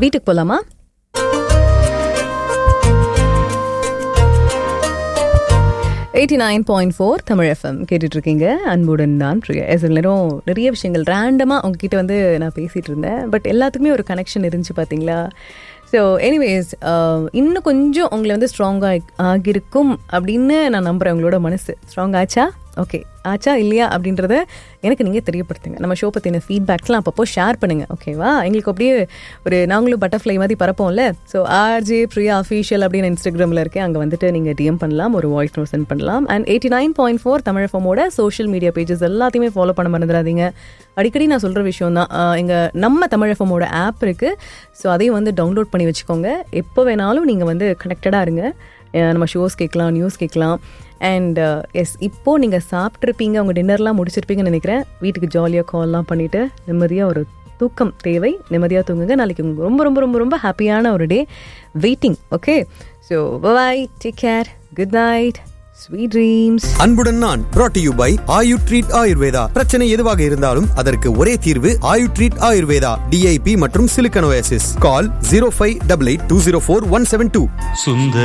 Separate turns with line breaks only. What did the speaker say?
வீட்டுக்கு போலாமா eighty nine point four Tamil FM கேட்டுட்டு இருக்கீங்க அன்புடன் தான் பிரியா எஸ் நேரம் நிறைய விஷயங்கள் ரேண்டமாக உங்ககிட்ட வந்து நான் பேசிகிட்டு இருந்தேன் பட் எல்லாத்துக்குமே ஒரு கனெக்ஷன் இருந்துச்சு பார்த்தீங்களா ஸோ எனிவேஸ் இன்னும் கொஞ்சம் உங்களை வந்து ஸ்ட்ராங்காக ஆகியிருக்கும் அப்படின்னு நான் நம்புகிறேன் உங்களோட மனசு ஸ்ட்ராங் ஆச்சா ஓகே ஆச்சா இல்லையா அப்படின்றத எனக்கு நீங்கள் தெரியப்படுத்துங்க நம்ம ஷோ பற்றின ஃபீட்பேக்ஸ்லாம் அப்பப்போ ஷேர் பண்ணுங்கள் ஓகேவா எங்களுக்கு அப்படியே ஒரு நாங்களும் பட்டர்ஃப்ளை மாதிரி பறப்போம்ல ஸோ ஆர்ஜே பிரியா அஃபீஷியல் அப்படின்னு இன்ஸ்டாகிராமில் இருக்கேன் அங்கே வந்துட்டு நீங்கள் டிஎம் பண்ணலாம் ஒரு வாய்ஸ் நோட் சென்ட் பண்ணலாம் and eighty nine point four Tamil ஃபோமோட சோஷியல் மீடியா பேஜஸ் எல்லாத்தையுமே ஃபாலோ பண்ண மறந்துடாதீங்க அடிக்கடி நான் சொல்கிற விஷயம் தான் எங்கள் நம்ம தமிழ் ஃபோமோட ஆப் இருக்குது ஸோ அதையும் வந்து டவுன்லோட் பண்ணி வச்சுக்கோங்க எப்போ வேணாலும் நீங்கள் வந்து கனெக்டடாக இருங்க அஹ் நம்ம ஷோஸ் கேட்கலாம் நியூஸ் கேட்கலாம் அண்ட் எஸ் இப்போது நீங்கள் சாப்பிட்ருப்பீங்க உங்கள் டின்னர்லாம் முடிச்சிருப்பீங்கன்னு நினைக்கிறேன் வீட்டுக்கு ஜாலியாக கால்லாம் பண்ணிவிட்டு நிம்மதியாக ஒரு தூக்கம் தேவை நிம்மதியாக தூங்குங்க நாளைக்கு உங்களுக்கு ரொம்ப ரொம்ப ரொம்ப ரொம்ப ஹாப்பியான ஒரு day waiting okay so bye take care good night sweet dreams
அன்புடன் நான் brought to you by Ayu treat Ayurveda பிரச்சனை எதுவாக இருந்தாலும் அதற்கு ஒரே தீர்வு ஆயு ட்ரீட் ஆயுர்வேதா டிஐபி மற்றும் silicosis call zero five double eight two zero four one seven two
சுந்தர